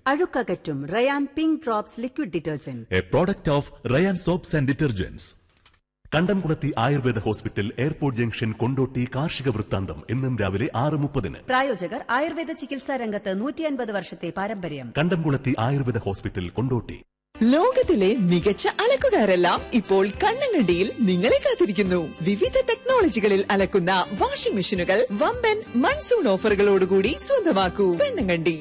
അഴുക്കകറ്റും Rayan pink drops liquid detergent a product of Rayan soaps and detergents Kandamkulathy Ayurveda hospital airport junction Kondotty കാർഷിക വൃത്താന്തം എന്നും രാവിലെ ആറ് മുപ്പതിന് പ്രായോജകർ ആയുർവേദ ചികിത്സാ രംഗത്ത് നൂറ്റി അൻപത് വർഷത്തെ പാരമ്പര്യം കണ്ടംകുളത്തി ആയുർവേദ ഹോസ്പിറ്റൽ കൊണ്ടോട്ടി ലോകത്തിലെ മികച്ച അലക്കുകാരെല്ലാം ഇപ്പോൾ കണ്ണങ്കണ്ടിയിൽ നിങ്ങളെ കാത്തിരിക്കുന്നു വിവിധ ടെക്നോളജികളിൽ അലക്കുന്ന വാഷിംഗ് മെഷീനുകൾ വമ്പൻ മൺസൂൺ ഓഫറുകളോടുകൂടി സ്വന്തമാക്കൂ Kannankandi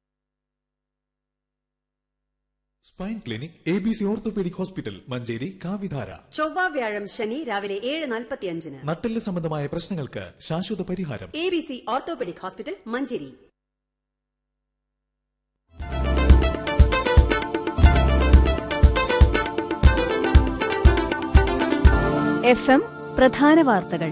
spine clinic A B C orthopaedic hospital Manjeri കാവിധാര ചൊവ്വ വ്യാഴം ശനി രാവിലെ ഏഴ് നാൽപ്പത്തിയഞ്ചിന് നട്ടെല്ല് സംബന്ധമായ പ്രശ്നങ്ങൾക്ക് ശാശ്വത പരിഹാരം A B C orthopaedic hospital Manjeri F M പ്രധാന വാർത്തകൾ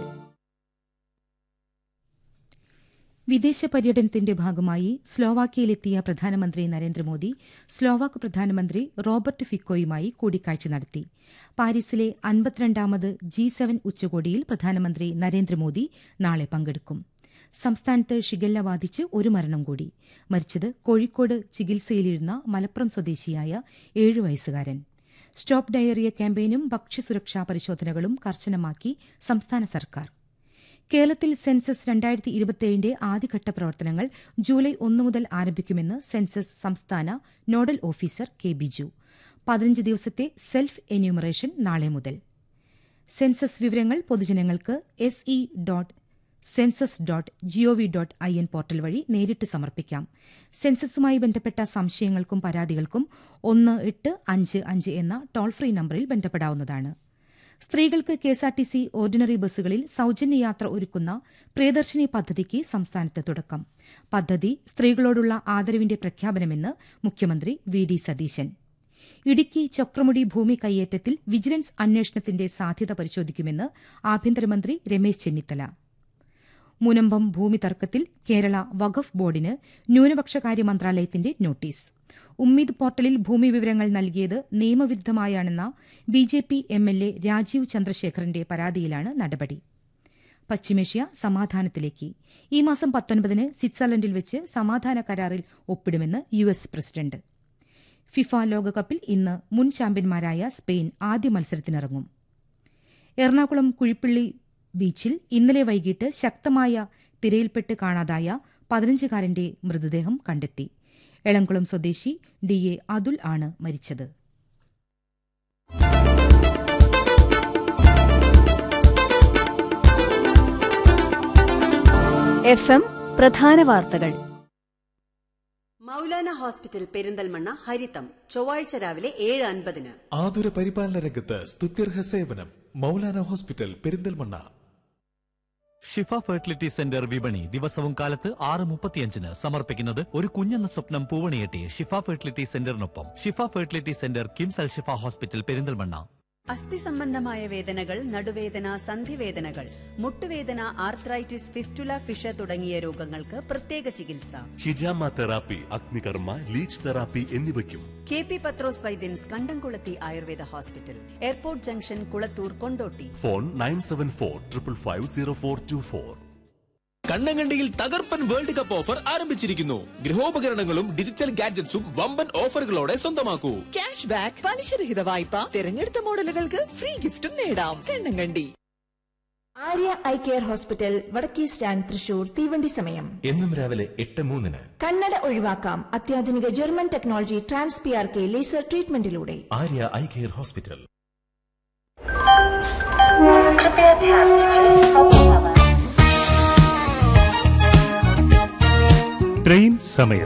വിദേശ പര്യടനത്തിന്റെ ഭാഗമായി സ്ലോവാക്യയിലെത്തിയ പ്രധാനമന്ത്രി നരേന്ദ്രമോദി സ്ലോവാക്ക് പ്രധാനമന്ത്രി റോബർട്ട് ഫിക്കോയുമായി കൂടിക്കാഴ്ച നടത്തി പാരീസിലെ അൻപത്തിരണ്ടാമത് ജി സെവൻ ഉച്ചകോടിയിൽ പ്രധാനമന്ത്രി നരേന്ദ്രമോദി നാളെ പങ്കെടുക്കും സംസ്ഥാനത്ത് ഷിഗല്ല ബാധിച്ച് ഒരു മരണം കൂടി മരിച്ചത് കോഴിക്കോട് ചികിത്സയിലിരുന്ന മലപ്പുറം സ്വദേശിയായ ഏഴു വയസ്സുകാരൻ സ്റ്റോപ്പ് ഡയറിയ ക്യാമ്പയിനും ഭക്ഷ്യസുരക്ഷാ പരിശോധനകളും കർശനമാക്കി സംസ്ഥാന സർക്കാർ കേരളത്തിൽ സെൻസസ് രണ്ടായിരത്തി ഇരുപത്തിയേഴിന്റെ ആദ്യഘട്ട പ്രവർത്തനങ്ങൾ ജൂലൈ ഒന്ന് മുതൽ ആരംഭിക്കുമെന്ന് സെൻസസ് സംസ്ഥാന നോഡൽ ഓഫീസർ കെ ബിജു പതിനഞ്ച് ദിവസത്തെ സെൽഫ് എന്യൂമറേഷൻ നാളെ മുതൽ സെൻസസ് വിവരങ്ങൾ പൊതുജനങ്ങൾക്ക് S E dot census dot GOV dot I N portal വഴി നേരിട്ട് സമർപ്പിക്കാം സെൻസസുമായി ബന്ധപ്പെട്ട സംശയങ്ങൾക്കും പരാതികൾക്കും ഒന്ന് എട്ട് അഞ്ച് അഞ്ച് എന്ന ടോൾ ഫ്രീ നമ്പറിൽ ബന്ധപ്പെടാവുന്നതാണ് സ്ത്രീകൾക്ക് കെഎസ്ആർടിസി ഓർഡിനറി ബസ്സുകളിൽ സൌജന്യ യാത്ര ഒരുക്കുന്ന പ്രിയദർശിനി പദ്ധതിക്ക് സംസ്ഥാനത്ത് തുടക്കം പദ്ധതി സ്ത്രീകളോടുള്ള ആദരവിന്റെ പ്രഖ്യാപനമെന്ന് മുഖ്യമന്ത്രി വി ഡി സതീശൻ ഇടുക്കി ചൊക്രമുടി ഭൂമി കയ്യേറ്റത്തിൽ വിജിലൻസ് അന്വേഷണത്തിന്റെ സാധ്യത പരിശോധിക്കുമെന്ന് ആഭ്യന്തരമന്ത്രി രമേശ് ചെന്നിത്തല മുനമ്പം ഭൂമി തർക്കത്തിൽ കേരള വഖഫ് ബോർഡിന് ന്യൂനപക്ഷകാര്യ മന്ത്രാലയത്തിന്റെ നോട്ടീസ് ഉമ്മീദ് പോർട്ടലിൽ ഭൂമി വിവരങ്ങൾ നൽകിയത് നിയമവിരുദ്ധമായാണെന്ന B J P M L A Rajeev ചന്ദ്രശേഖറിന്റെ പരാതിയിലാണ് നടപടി പശ്ചിമേഷ്യ സമാധാനത്തിലേക്ക് ഈ മാസം പത്തൊൻപതിന് സ്വിറ്റ്സർലൻഡിൽ വെച്ച് സമാധാന കരാറിൽ ഒപ്പിടുമെന്ന് യു എസ് പ്രസിഡന്റ് ഫിഫ ലോകകപ്പിൽ ഇന്ന് മുൻ ചാമ്പ്യന്മാരായ സ്പെയിൻ ആദ്യ മത്സരത്തിനിറങ്ങും എറണാകുളം കുഴിപ്പള്ളി ബീച്ചിൽ ഇന്നലെ വൈകിട്ട് ശക്തമായ തിരയിൽപ്പെട്ട് കാണാതായ പതിനഞ്ചുകാരന്റെ മൃതദേഹം കണ്ടെത്തി എളംകുളം സ്വദേശി ഡി എ അതുൽ ആണ് മരിച്ചത് എഫ് എം പ്രധാന വാർത്തകൾ മൗലാന ഹോസ്പിറ്റൽ പെരിന്തൽമണ്ണ ഹരിതം ചൊവ്വാഴ്ച രാവിലെ ഏഴ് അൻപതിന് ആതുര പരിപാലന രംഗത്ത് സ്തുത്യർഹ സേവനം Maulana hospital Perinthalmanna Shifa fertility centre വിപണി ദിവസവും കാലത്ത് ആറ് മുപ്പത്തിയഞ്ചിന് സമർപ്പിക്കുന്നത് ഒരു കുഞ്ഞെന്ന സ്വപ്നം പൂവണിയെട്ടി ഷിഫ ഫെർട്ടിലിറ്റി സെന്ററിനൊപ്പം Shifa fertility centre KIMS Al Shifa hospital Perinthalmanna അസ്ഥി സംബന്ധമായ വേദനകൾ നടുവേദന സന്ധിവേദനകൾ മുട്ടുവേദന ആർത്രൈറ്റിസ് ഫിസ്റ്റുല ഫിഷ തുടങ്ങിയ രോഗങ്ങൾക്ക് പ്രത്യേക ചികിത്സ ഹിജാമ തെറാപ്പി അഗ്നികർമ്മ ലീച്ച് തെറാപ്പി എന്നിവയ്ക്കും കെ പി പത്രോസ് വൈദ്യൻസ് Kandamkulathy Ayurveda hospital airport junction Kulathur Kondotty phone nine seven four triple five zero four two four കണ്ണങ്കണ്ടിയിൽ തകർപ്പൻ വേൾഡ് കപ്പ് ഓഫർ ആരംഭിച്ചിരിക്കുന്നു ഗൃഹോപകരണങ്ങളും ഡിജിറ്റൽ ഗാഡ്ജറ്റ്സും വമ്പൻ ഓഫറുകളോടെ സ്വന്തമാക്കൂ ക്യാഷ് ബാക്ക് പലിശരഹിത വായ്പ തിരഞ്ഞെടുത്ത മോഡലുകൾക്ക് ഫ്രീ ഗിഫ്റ്റും നേടാം Kannankandi Arya eye care hospital വടക്കേ സ്റ്റാൻഡ് തൃശൂർ തീവണ്ടി സമയം എന്നും രാവിലെ എട്ട് മൂന്നിന് കണ്ണട ഒഴിവാക്കാം അത്യാധുനിക German technology trans P R K laser ട്രീറ്റ്മെന്റിലൂടെ Arya eye care hospital train സമയം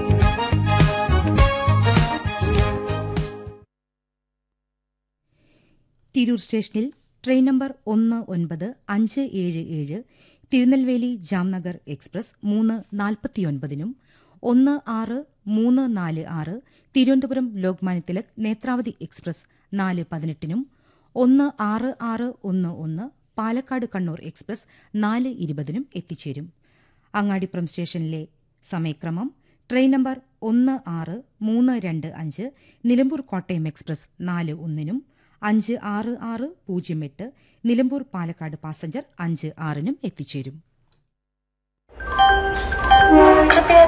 തിരൂർ സ്റ്റേഷനിൽ ട്രെയിൻ നമ്പർ ഒന്ന് ഒൻപത് അഞ്ച് ഏഴ് ഏഴ് തിരുനെൽവേലി ജാംനഗർ എക്സ്പ്രസ് മൂന്ന് നാൽപ്പത്തിയൊൻപതിനും ഒന്ന് ആറ് മൂന്ന് നാല് ആറ് തിരുവനന്തപുരം ലോക്മാന്യ തിലക് നേത്രാവതി എക്സ്പ്രസ് നാല് പതിനെട്ടിനും ഒന്ന് ആറ് ആറ് ഒന്ന് ഒന്ന് പാലക്കാട് കണ്ണൂർ എക്സ്പ്രസ് നാല് ഇരുപതിനും എത്തിച്ചേരും അങ്ങാടിപ്പുറം സ്റ്റേഷനിലെ സമയക്രമം ട്രെയിൻ നമ്പർ ഒന്ന് ആറ് മൂന്ന് രണ്ട് അഞ്ച് നിലമ്പൂർ കോട്ടയം എക്സ്പ്രസ് നാല് ഒന്നിനും അഞ്ച് ആറ് ആറ് പൂജ്യം എട്ട് നിലമ്പൂർ പാലക്കാട് പാസഞ്ചർ അഞ്ച് ആറിനും എത്തിച്ചേരും